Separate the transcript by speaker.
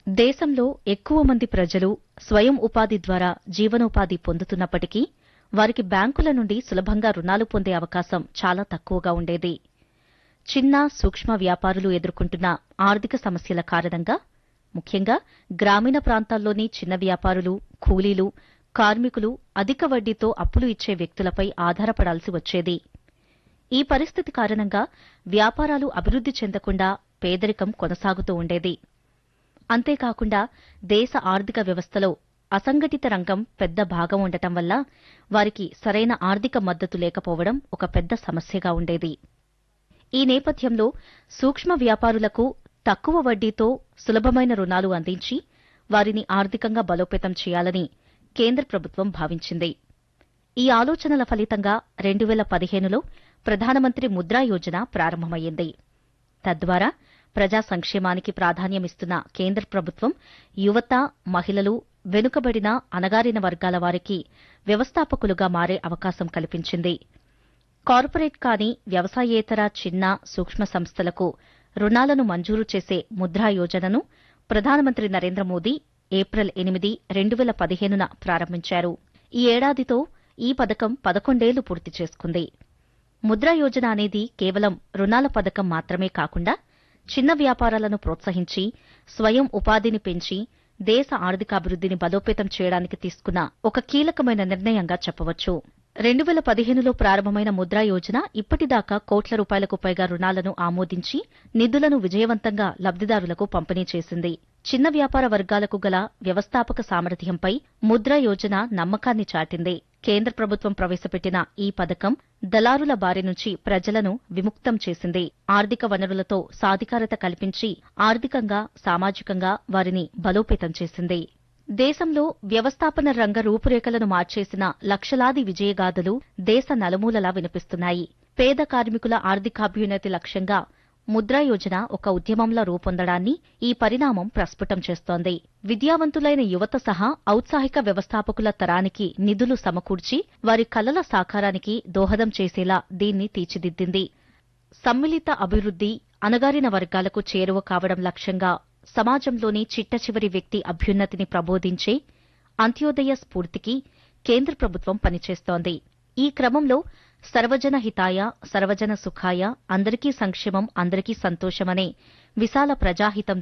Speaker 1: దేశంలో ఎక్కువ మంది ప్రజలు స్వయం ఉపాధి ద్వారా జీవనోపాధి పొందుతున్నప్పటికీ వారికి బ్యాంకుల నుండి సులభంగా రుణాలు పొందే అవకాశం చాలా తక్కువగా ఉండేది చిన్న సూక్ష్మ వ్యాపారులు ఎదుర్కొంటున్న ఆర్థిక సమస్యల కారణంగా ముఖ్యంగా గ్రామీణ ప్రాంతాల్లోని చిన్న వ్యాపారులు కూలీలు కార్మికులు అధిక వడ్డీతో అప్పులు ఇచ్చే వ్యక్తులపై ఆధారపడాల్సి వచ్చేది ఈ పరిస్థితి కారణంగా వ్యాపారాలు అభివృద్ది చెందకుండా పేదరికం కొనసాగుతూ ఉండేది అంతేకాకుండా దేశ ఆర్థిక వ్యవస్థలో అసంఘటిత రంగం పెద్ద భాగం ఉండటం వల్ల వారికి సరైన ఆర్థిక మద్దతు లేకపోవడం ఒక పెద్ద సమస్యగా ఉండేది ఈ నేపథ్యంలో సూక్ష్మ వ్యాపారులకు తక్కువ వడ్డీతో సులభమైన రుణాలు అందించి వారిని ఆర్థికంగా బలోపేతం చేయాలని కేంద్ర ప్రభుత్వం భావించింది ఈ ఆలోచనల ఫలితంగా రెండు వేల పదిహేనులో ప్రధానమంత్రి ముద్రా యోజన ప్రారంభమైంది తద్వారా ప్రజా సంక్షేమానికి ప్రాధాన్యమిస్తున్న కేంద్ర ప్రభుత్వం యువత మహిళలు వెనుకబడిన అణగారిన వర్గాల వారికి వ్యవస్థాపకులుగా మారే అవకాశం కల్పించింది కార్పొరేట్ కాని వ్యవసాయేతర చిన్న సూక్ష్మ సంస్థలకు రుణాలను మంజూరు చేసే ముద్రా యోజనను ప్రధానమంత్రి నరేంద్ర మోదీ ఏప్రిల్ ఎనిమిది రెండు వేల పదిహేనున ప్రారంభించారు ఈ ఏడాదితో ఈ పథకం పదకొండేళ్లు పూర్తి చేసుకుంది ముద్రా యోజన అనేది కేవలం రుణాల పథకం మాత్రమే కాకుండా చిన్న వ్యాపారాలను ప్రోత్సహించి స్వయం ఉపాధిని పెంచి దేశ ఆర్థికాభివృద్దిని బలోపేతం చేయడానికి తీసుకున్న ఒక కీలకమైన నిర్ణయంగా చెప్పవచ్చు రెండు వేల పదిహేనులో ప్రారంభమైన ముద్రా యోజన ఇప్పటిదాకా కోట్ల రూపాయలకు పైగా రుణాలను ఆమోదించి నిధులను విజయవంతంగా లబ్దిదారులకు పంపిణీ చేసింది చిన్న వ్యాపార వర్గాలకు గల వ్యవస్థాపక సామర్థ్యంపై ముద్రా యోజన నమ్మకాన్ని చాటింది కేంద్ర ప్రభుత్వం ప్రవేశపెట్టిన ఈ పథకం దళారుల బారి నుంచి ప్రజలను విముక్తం చేసింది ఆర్థిక వనరులతో సాధికారత కల్పించి ఆర్థికంగా సామాజికంగా వారిని బలోపేతం చేసింది దేశంలో వ్యవస్థాపన రంగ రూపురేఖలను మార్చేసిన లక్షలాది విజయగాథలు దేశ నలుమూలలా వినిపిస్తున్నాయి పేద కార్మికుల ఆర్థికాభ్యున్నతి లక్ష్యంగా ముద్రా యోజన ఒక ఉద్యమంలా రూపొందడాన్ని ఈ పరిణామం ప్రస్ఫుటం చేస్తోంది విద్యావంతులైన యువత సహా ఔత్సాహిక వ్యవస్థాపకుల తరానికి నిధులు సమకూర్చి వారి కలల సాకారానికి దోహదం చేసేలా దీన్ని తీర్చిదిద్దింది సమ్మిళిత అభివృద్ది అణగారిన వర్గాలకు చేరువ కావడం లక్ష్యంగా సమాజంలోని చిట్టచివరి వ్యక్తి అభ్యున్నతిని ప్రబోధించే అంత్యోదయ స్ఫూర్తికి కేంద్ర ప్రభుత్వం పనిచేస్తోంది ఈ క్రమంలో సర్వజన హితాయ సర్వజన సుఖాయ అందరికీ సంక్షేమం అందరికీ సంతోషమనే విశాల ప్రజాహితం